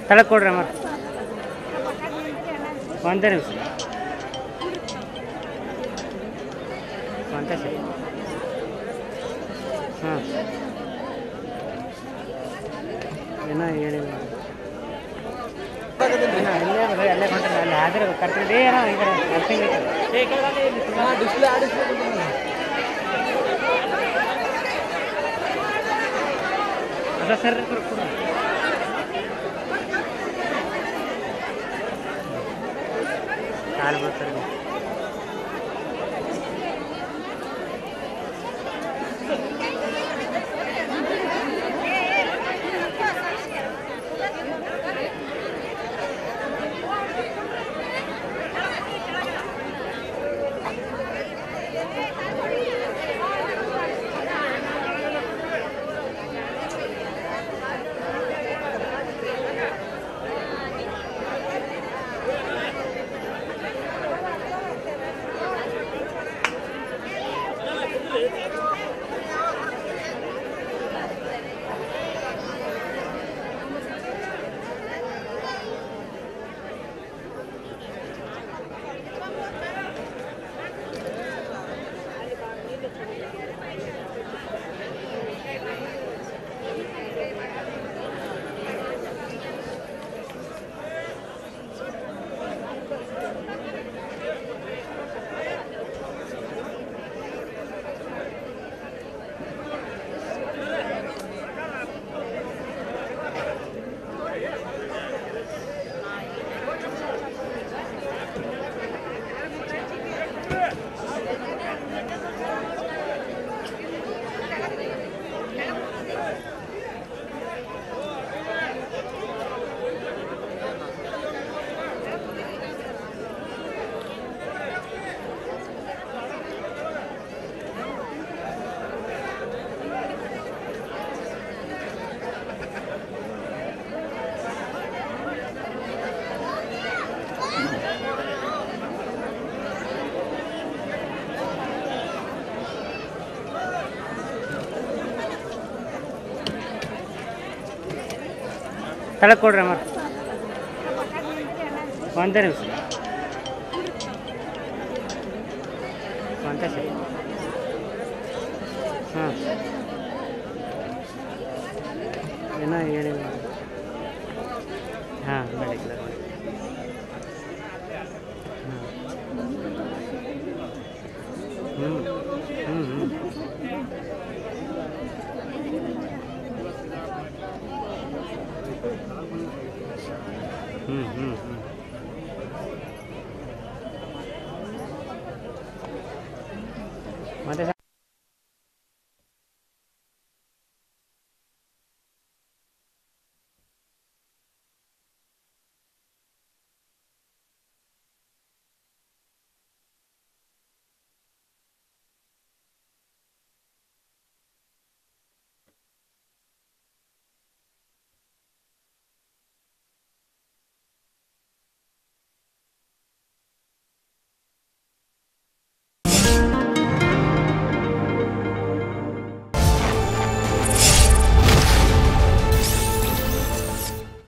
ತಳಕ್ಕೆ ಕೊಡ್ರಿ ಅಮ್ಮ ಒಂದೇ ನಿಮಿಷ ಒಂದೇ ಸರಿ ಹಾಂ ಏನೋ ಹೇಳಿಲ್ಲ ಏನೋ ಇಲ್ಲೇ ಬರ್ರಿ ಅಲ್ಲೇ ಕೊಂಡ್ರೆ ಅಲ್ಲಿ ಆದ್ರೆ ಕರ್ಕೊಂಡು ಏನೋ ಈ ಕಡೆ ನರ್ಸಿಂಗ್ ಡಿಸ್ಪ್ಲೇ ಆಡಿಸ್ಬೇಕು ಅದ ಸರ್ ಕೊಡ್ರಿ ಕಾಲು ಬರ್ತಾರೆ ತಳಕ್ಕೆ ಕೊಡ್ರಿ ಅಮ್ಮ ಒಂದೇ ನಿಮಿಷ ಒಂದೇ ಸರಿ ಹಾಂ ಏನೋ ಹೇಳಿಲ್ಲ ಹಾಂ ಮೆಡಿಕಲ್